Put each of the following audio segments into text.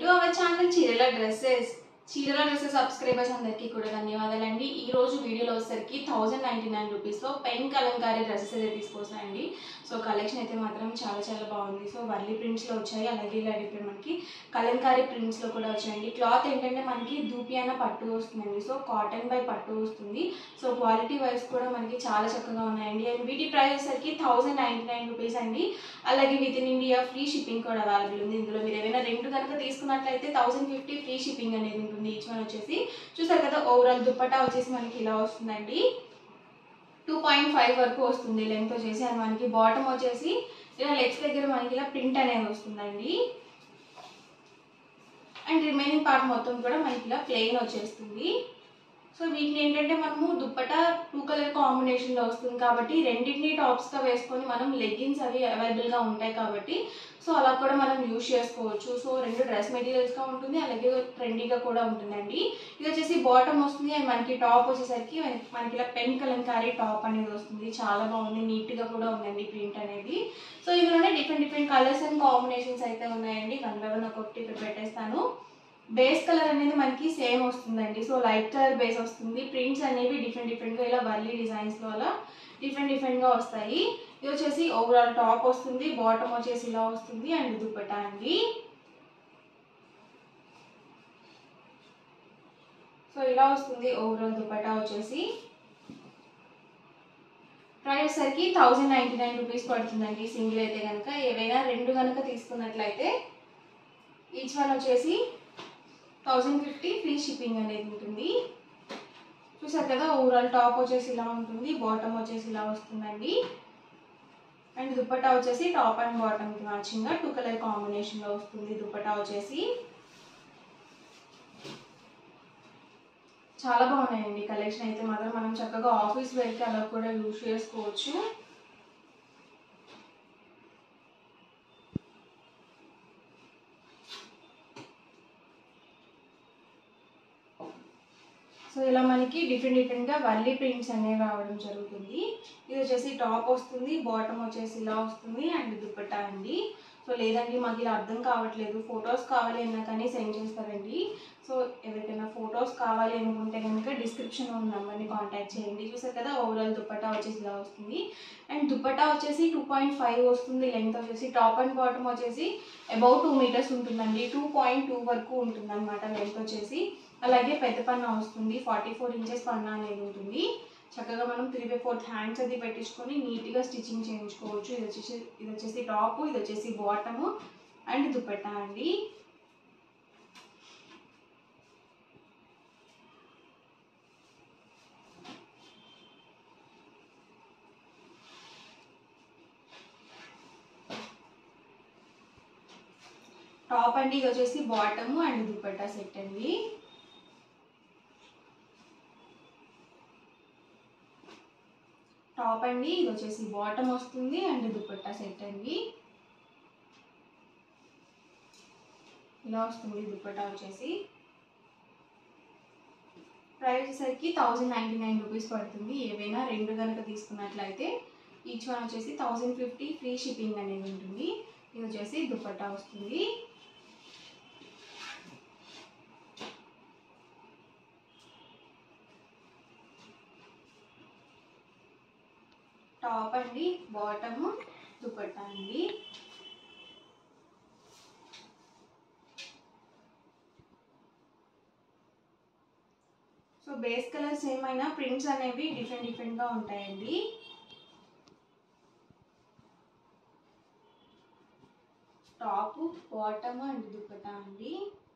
to our channel చీరల dresses చీరల dresses subscribers అందరికీ కూడా ధన్యవాదాలండి ఈ రోజు వీడియోలో వచ్చేసరికి థౌజండ్ నైంటీ నైన్ రూపీస్లో పెన్ కలంకారీ డ్రెస్సెస్ అయితే తీసుకొస్తాయండి సో కలెక్షన్ అయితే మాత్రం చాలా చాలా బాగుంది సో వర్లీ ప్రింట్స్లో వచ్చాయి అలాగే ఇలా ఇప్పుడు మనకి కలంకారీ ప్రింట్స్లో కూడా వచ్చాయండి క్లాత్ ఏంటంటే మనకి దూపియాన పట్టు వస్తుందండి సో కాటన్ బై పట్టు వస్తుంది సో క్వాలిటీ వైజ్ కూడా మనకి చాలా చక్కగా ఉన్నాయండి అండ్ వీటి ప్రైస్ వచ్చేసరికి థౌజండ్ నైంటీ నైన్ రూపీస్ అండి అలాగే with in India free shipping కూడా అవైలబుల్ ఉంది ఇందులో మీరు ఏమైనా రెండు కనుక తీసుకున్నట్లయితే థౌసండ్ ఫిఫ్టీ ఫ్రీ షిప్పింగ్ అనేది ఉంటుంది ఈచ్ వన్ వచ్చేసి చూసారు కదా ఓవరాల్ దుప్పటా వచ్చేసి మనకి ఇలా వస్తుందండి టూ పాయింట్ ఫైవ్ వరకు వస్తుంది లెంత్ వచ్చేసి అండ్ మనకి బాటమ్ వచ్చేసి ఇలా లెగ్స్ దగ్గర మనకి ఇలా ప్రింట్ అనేది వస్తుందండి అండ్ రిమైనింగ్ పార్ట్ మొత్తం కూడా మనకి ఇలా ప్లెయిన్ వచ్చేస్తుంది సో వీటిని ఏంటంటే మనము దుప్పట టూ కలర్ కాంబినేషన్లో వస్తుంది కాబట్టి రెండింటిని టాప్స్గా వేసుకొని మనం లెగ్గిన్స్ అవి అవైలబుల్గా ఉంటాయి కాబట్టి సో అలా కూడా మనం యూజ్ చేసుకోవచ్చు సో రెండు డ్రెస్ మెటీరియల్స్గా ఉంటుంది అలాగే ట్రెండీగా కూడా ఉంటుందండి ఇది వచ్చేసి బాటమ్ వస్తుంది అండ్ మనకి టాప్ వచ్చేసరికి మనకి ఇలా పెన్ కలంకారీ టాప్ అనేది వస్తుంది చాలా బాగుంది నీట్గా కూడా ఉందండి ప్రింట్ అనేది సో ఇందులోనే different different colours and combinations అయితే ఉన్నాయండి వన్ బై వన్ ఒక్కొక్కటి ఇక్కడ పెట్టేస్తాను బేస్ కలర్ అనేది మనకి సేమ్ వస్తుందండి సో లైట్ కలర్ బేస్ వస్తుంది ప్రింట్స్ అనేవి డిఫరెంట్ డిఫరెంట్గా ఇలా వర్లీ డిజైన్స్లో అలా డిఫరెంట్ డిఫరెంట్గా వస్తాయి ఇది వచ్చేసి ఓవరాల్ టాప్ వస్తుంది బాటమ్ వచ్చేసి ఇలా వస్తుంది అండ్ దుప్పటా అండి సో ఇలా వస్తుంది ఓవరాల్ దుప్పటా వచ్చేసి ప్రైస్ సరికి థౌజండ్ నైంటీ నైన్ రూపీస్ పడుతుందండి సింగిల్ అయితే కనుక ఏవైనా రెండు కనుక తీసుకున్నట్లయితే ఈచ్ వన్ వచ్చేసి థౌజండ్ ఫిఫ్టీ ఫ్రీ షిప్పింగ్ అనేది ఉంటుంది చూసారు కదా ఓవరాల్ టాప్ వచ్చేసి ఇలా ఉంటుంది బాటమ్ వచ్చేసి ఇలా వస్తుందండి అండ్ దుప్పటా వచ్చేసి టాప్ అండ్ బాటమ్కి మ్యాచింగ్గా టూ కలర్ కాంబినేషన్లో వస్తుంది దుప్పటా వచ్చేసి చాలా బాగున్నాయండి కలెక్షన్ అయితే మాత్రం మనం చక్కగా ఆఫీస్ వేర్కి అలా కూడా యూజ్ చేసుకోవచ్చు సో ఇలా మనకి డిఫరెంట్ డిఫరెంట్గా వల్లీ ప్రింట్స్ అనేవి రావడం జరుగుతుంది ఇది వచ్చేసి టాప్ వస్తుంది బాటమ్ వచ్చేసి ఇలా వస్తుంది అండ్ దుప్పట్టా అండి సో లేదండి మాకు ఇలా అర్థం కావట్లేదు ఫొటోస్ కావాలి అన్నా కానీ సెండ్ చేస్తారండి సో ఎవరికైనా ఫొటోస్ కావాలి అనుకుంటే కనుక డిస్క్రిప్షన్లో ఉన్న నెంబర్ని కాంటాక్ట్ చేయండి చూసారు కదా ఓవరాల్ దుప్పట్టా వచ్చేసి ఇలా వస్తుంది అండ్ దుప్పట్టా వచ్చేసి టూ పాయింట్ ఫైవ్ వస్తుంది లెంత్ వచ్చేసి టాప్ అండ్ బాటమ్ వచ్చేసి అబౌట్ టూ మీటర్స్ ఉంటుందండి టూ పాయింట్ టూ వరకు ఉంటుంది అనమాట లెంత్ వచ్చేసి అలాగే పెద్ద పన్నా వస్తుంది ఫార్టీ ఫోర్ ఇంచెస్ పన్నా అనేది ఉంటుంది చక్కగా మనం త్రీ బై ఫోర్త్ హ్యాండ్స్ అది పెట్టించుకొని నీట్గా స్టిచ్చింగ్ చేయించుకోవచ్చు ఇది వచ్చేసి ఇది వచ్చేసి టాప్ ఇది వచ్చేసి బాటము అండ్ దుపట్టా అండి టాప్ అండి ఇది వచ్చేసి బాటము అండ్ దుపట్టా సెట్ అండి టాప్ అండి ఇది వచ్చేసి బాటమ్ వస్తుంది అండ్ దుపట్టా సెట్ అండి ఇలా వస్తుంది దుపట్టా వచ్చేసి ప్రైస్ వచ్చేసరికి థౌజండ్ నైంటీ నైన్ రూపీస్ పడుతుంది ఏవైనా రెండు కనుక తీసుకున్నట్లయితే ఈచ్ వన్ వచ్చేసి థౌజండ్ ఫిఫ్టీ ఫ్రీ షిప్పింగ్ అనేది ఉంటుంది ఇది వచ్చేసి దుపట్టా వస్తుంది టాప్ అండి బాటమ్ దుపట్టా అండి సో బేస్ కలర్స్ ఏమైనా ప్రింట్స్ అనేవి డిఫరెంట్ డిఫరెంట్గా ఉంటాయండి టాప్ బాటమ్ అండ్ దుపట్టా అండి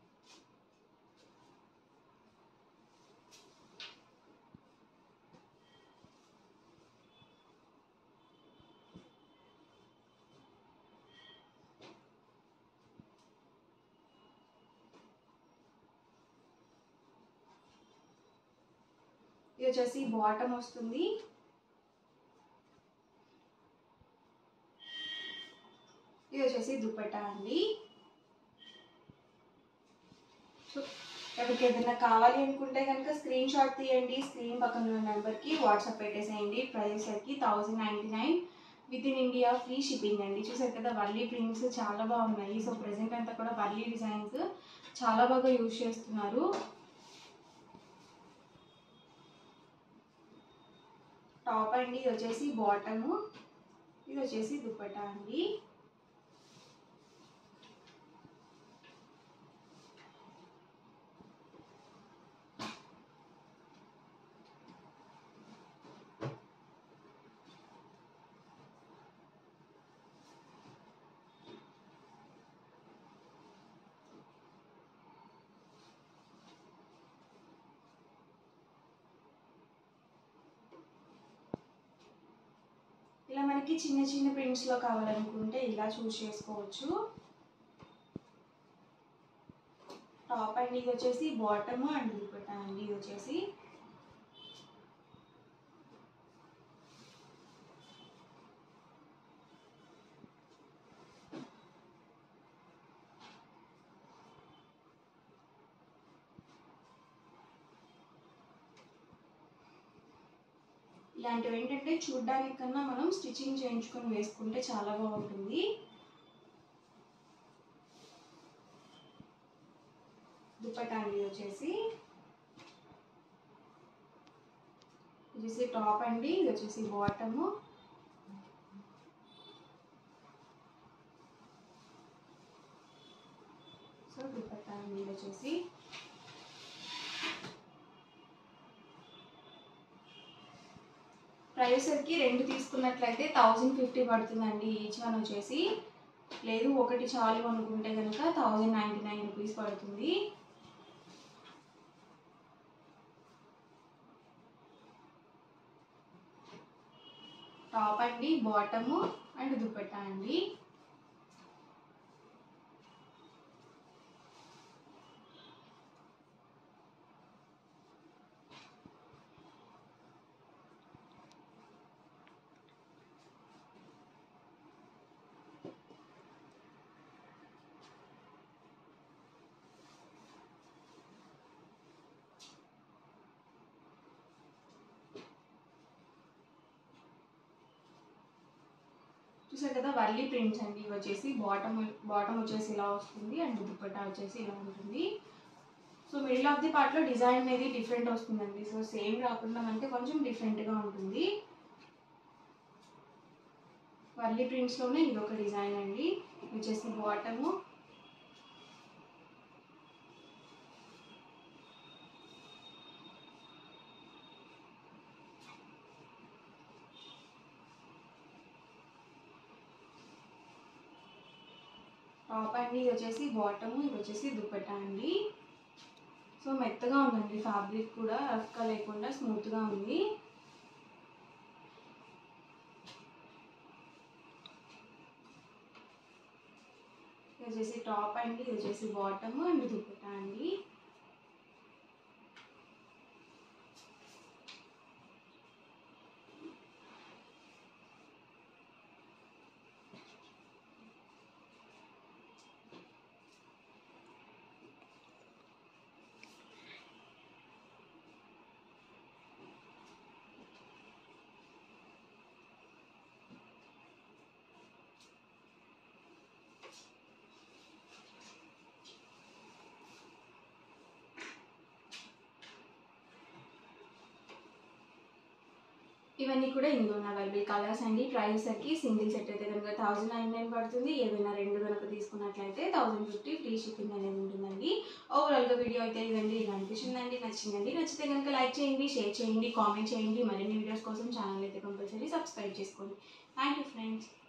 ఇది వచ్చేసి బాటమ్ వస్తుంది ఇది వచ్చేసి దుపట్టా అండి సో ఎవరికి ఏదైనా కావాలి అనుకుంటే కనుక స్క్రీన్ షాట్ తీయండి స్క్రీన్ పక్కన ఉన్న నెంబర్కి వాట్సాప్ పెట్టేసేయండి ప్రైస్ వచ్చేసరికి thousand ninety nine with in India free shipping అండి చూసారు కదా వర్లీ ప్రింట్స్ చాలా బాగున్నాయి సో ప్రెసెంట్ అంతా కూడా వర్లీ డిజైన్స్ చాలా బాగా యూజ్ చేస్తున్నారు టాప్ అండి ఇది వచ్చేసి బాటము ఇది వచ్చేసి దుప్పటా అండి ఇలా మనకి చిన్న చిన్న ప్రింట్స్లో కావాలనుకుంటే ఇలా చూస్ చేసుకోవచ్చు టాప్ అండి ఇది వచ్చేసి బాటమ్ అండ్ దుపట్టా అండి ఇది వచ్చేసి ఇలాంటివి ఏంటంటే చూడ్డానికి కన్నా మనం స్టిచ్చింగ్ చేయించుకొని వేసుకుంటే చాలా బాగుంటుంది దుప్పటా అండి ఇది వచ్చేసి ఇది వచ్చేసి టాప్ అండి ఇది వచ్చేసి బాటము సో దుప్పటా అండి ఇది వచ్చేసి ప్రైసర్కి రెండు తీసుకున్నట్లయితే థౌజండ్ ఫిఫ్టీ పడుతుందండి ఈచ్ వన్ వచ్చేసి లేదు ఒకటి చాలు అనుకుంటే కనుక థౌజండ్ నైంటీ నైన్ రూపీస్ పడుతుంది టాప్ అండి బాటము అండ్ దుపట్టా అండి చూసారు కదా వర్లీ ప్రింట్స్ అండి ఇవి వచ్చేసి బాటమ్ బాటమ్ వచ్చేసి ఇలా వస్తుంది అండ్ దుపట్టా వచ్చేసి ఇలా ఉంటుంది సో మిడిల్ ఆఫ్ ది పార్ట్లో డిజైన్ అనేది డిఫరెంట్ వస్తుందండి సో సేమ్ రాకుండా అంటే కొంచెం డిఫరెంట్గా ఉంటుంది వర్లీ ప్రింట్స్లోనే ఇది ఒక డిజైన్ అండి ఇది వచ్చేసి బాటము టాప్ అండి ఇది వచ్చేసి బాటము ఇది వచ్చేసి దుపట్టా అండి సో మెత్తగా ఉందండి ఫ్యాబ్రిక్ కూడా రఫ్గా లేకుండా స్మూత్గా ఉంది ఇది వచ్చేసి టాప్ అండి ఇది వచ్చేసి బాటము అండ్ దుపట్టా అండి ఇవన్నీ కూడా ఇందులో అవైలబుల్ కలర్స్ అండి ప్రైస్కి సింగిల్ సెట్ అయితే కనుక థౌసండ్ నైన్ నైన్ పడుతుంది ఏదైనా రెండు కనుక తీసుకున్నట్లయితే థౌసండ్ ఫిఫ్టీ ఫ్రీ షిప్పింగ్ అనేది ఉంటుందండి ఓవరాల్గా వీడియో అయితే ఇదండి ఇలా అనిపించిందండి నచ్చిందండి నచ్చితే కనుక లైక్ చేయండి షేర్ చేయండి కామెంట్ చేయండి మరిన్ని వీడియోస్ కోసం ఛానల్ అయితే కంపల్సరీ సబ్స్క్రైబ్ చేసుకోండి థ్యాంక్ యూ ఫ్రెండ్స్